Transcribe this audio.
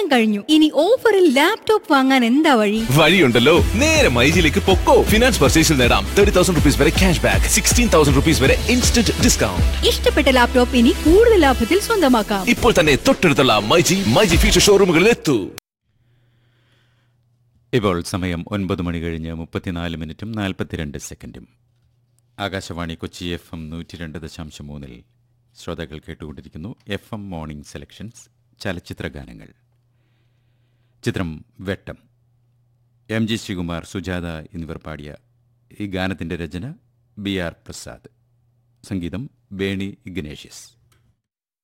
കഴിഞ്ഞു ഇനി ഓഫറിൽ ലാപ്ടോപ്പ് വാങ്ങാൻ എന്താ വഴി വഴിയുണ്ടല്ലോ നേരെ മൈജിലേക്ക് പൊക്കോ ഫിനാൻസ് പർച്ചേസിൽ നേടാം തേർട്ടി തൗസൻഡ് റുപ്പീസ് വരെ cash back sixteen thousand rupees വരെ ഇൻസ്റ്റന്റ് ഡിസ്കൗണ്ട് ഇഷ്ടപ്പെട്ട ലാപ്ടോപ്പ് ഇനി കൂടുതൽ ലാഭത്തിൽ സ്വന്തമാക്കാം ഇപ്പോൾ തന്നെ തൊട്ടടുത്തുള്ള മൈജി മൈജി ഫീച്ചർ ഷോറൂമുകളിൽ എത്തൂ ഇപ്പോൾ സമയം ഒൻപത് മണി കഴിഞ്ഞ് മുപ്പത്തിനാല് മിനിറ്റും നാൽപ്പത്തിരണ്ട് സെക്കൻഡും ആകാശവാണി കൊച്ചി എഫ് എം നൂറ്റി രണ്ട് ദശാംശം മൂന്നിൽ ശ്രോതാക്കൾ കേട്ടുകൊണ്ടിരിക്കുന്നു എഫ് എം മോർണിംഗ് സെലക്ഷൻസ് ചലച്ചിത്ര ഗാനങ്ങൾ ചിത്രം വെട്ടം എം ജി ശ്രീകുമാർ സുജാത എന്നിവർ പാടിയ ഈ ഗാനത്തിൻ്റെ രചന ബി ആർ പ്രസാദ് സംഗീതം ബേണി ഇഗ്നേഷ്യസ്